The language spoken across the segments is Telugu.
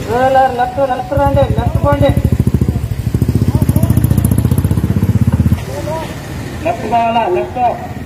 లెఫ్ట్ లెఫ్ట్ రండి లెఫ్ట్ పోండి లెఫ్ట్ కావాలా లెఫ్ట్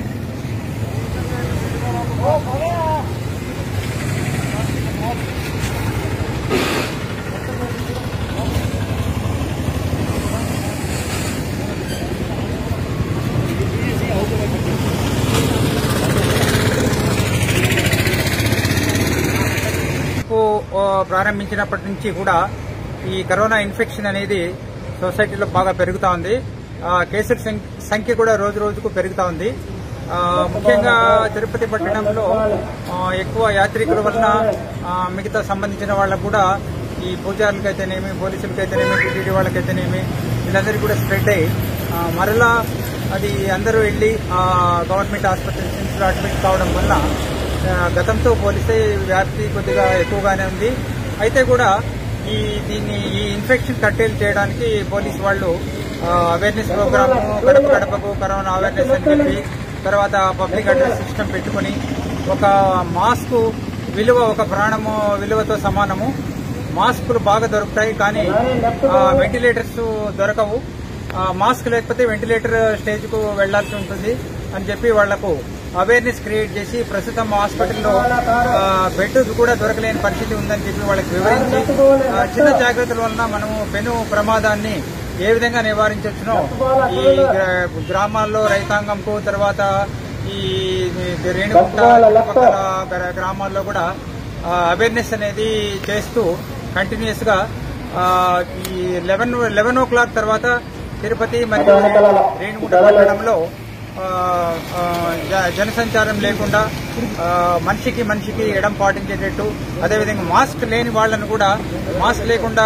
కు, ఆ, ప్రారంభించినప్పటి నుంచి కూడా ఈ కరోనా ఇన్ఫెక్షన్ అనేది సొసైటీలో బాగా పెరుగుతా ఉంది ఆ, కేసుల సం- సంఖ్య కూడా రోజు రోజుకు పెరుగుతా ఉంది ఆ, ముఖ్యంగా తిరుపతి పట్టణంలో ఆ, ఎక్కువ యాత్రికుల వలన ఆ, మిగతా సంబంధించిన వాళ్ళకు కూడా ఈ పూజారులకైతేనేమి పోలీసులకైతేనేమి టీటీడీ వాళ్ళకైతేనేమి వీళ్ళందరికీ కూడా స్ప్రెడ్ అయ్యి ఆ, మరలా అది అందరూ వెళ్ళి ఆ, గవర్నమెంట్ ఆసుపత్రి సిమ్స్లో అడ్మిట్ కావడం వల్ల ఆ, గతంతో పోలిస్తే వ్యాప్తి కొద్దిగా ఎక్కువగానే ఉంది అయితే కూడా ఈ దీన్ని ఈ ఇన్ఫెక్షన్ కట్టేలు చేయడానికి పోలీస్ వాళ్ళు అవేర్నెస్ ప్రోగ్రామ్ గడప గడపకు కరోనా అవేర్నెస్ అని చెప్పి తర్వాత పబ్లిక్ అడ్రస్ సిస్టమ్ పెట్టుకుని ఒక మాస్క్ విలువ ఒక ప్రాణము విలువతో సమానము మాస్కులు బాగా దొరుకుతాయి కానీ వెంటిలేటర్స్ దొరకవు ఆ, మాస్క్ లేకపోతే వెంటిలేటర్ స్టేజ్ కు వెళ్లాల్సి ఉంటుంది అని చెప్పి వాళ్లకు అవేర్నెస్ క్రియేట్ చేసి ప్రస్తుతం హాస్పిటల్లో ఆ, బెడ్ కూడా దొరకలేని పరిస్థితి ఉందని చెప్పి వాళ్ళకి వివరించి ఆ, చిన్న జాగ్రత్తల వలన మనము పెను ప్రమాదాన్ని ఏ విధంగా నివారించవచ్చునో ఈ గ్రా- గ్రామాల్లో రైతాంగంకు తర్వాత ఈ రేణుగుంట చుట్టుపక్కల గ్రా- గ్రామాల్లో కూడా అవేర్నెస్ అనేది చేస్తూ కంటిన్యూస్ గా ఆ, ఈ లెవెన్ లెవెన్ ఓ క్లాక్ తర్వాత తిరుపతి మరియు రేణుగుంట పట్టణంలో ఆ, ఆ, జ- జనసంచారం లేకుండా ఆ, మనిషికి మనిషికి ఎడం పాటించేటట్టు అదేవిధంగా మాస్క్ లేని వాళ్ళను కూడా మాస్క్ లేకుండా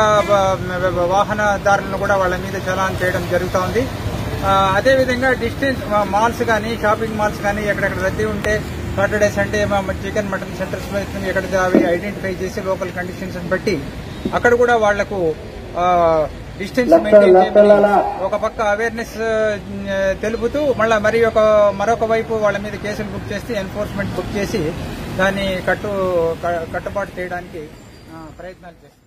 వా- వాహనదారులను కూడా వాళ్ళ మీద చలాన్ చేయడం జరుగుతూ ఉంది ఆ, అదేవిధంగా డిస్టెన్స్ మాల్స్ కానీ షాపింగ్ మాల్స్ కానీ ఎక్కడెక్కడ రద్దీ ఉంటే Saturday Sunday chicken mutton centres లో ఎక్కడ అవి ఐడెంటిఫై చేసి లోకల్ కండిషన్స్ బట్టి అక్కడ కూడా వాళ్లకు డిస్టెన్స్ మెయింటైన్ చేయమని ఒక పక్క అవేర్నెస్ తెలుపుతూ మళ్ళా మరి ఒక మరొక వైపు వాళ్ళ మీద కేసులు బుక్ చేసి ఎన్ఫోర్స్మెంట్ బుక్ చేసి దాన్ని కట్టు క- కట్టుబాటు చేయడానికి ఆ, ప్రయత్నాలు చేస్తారు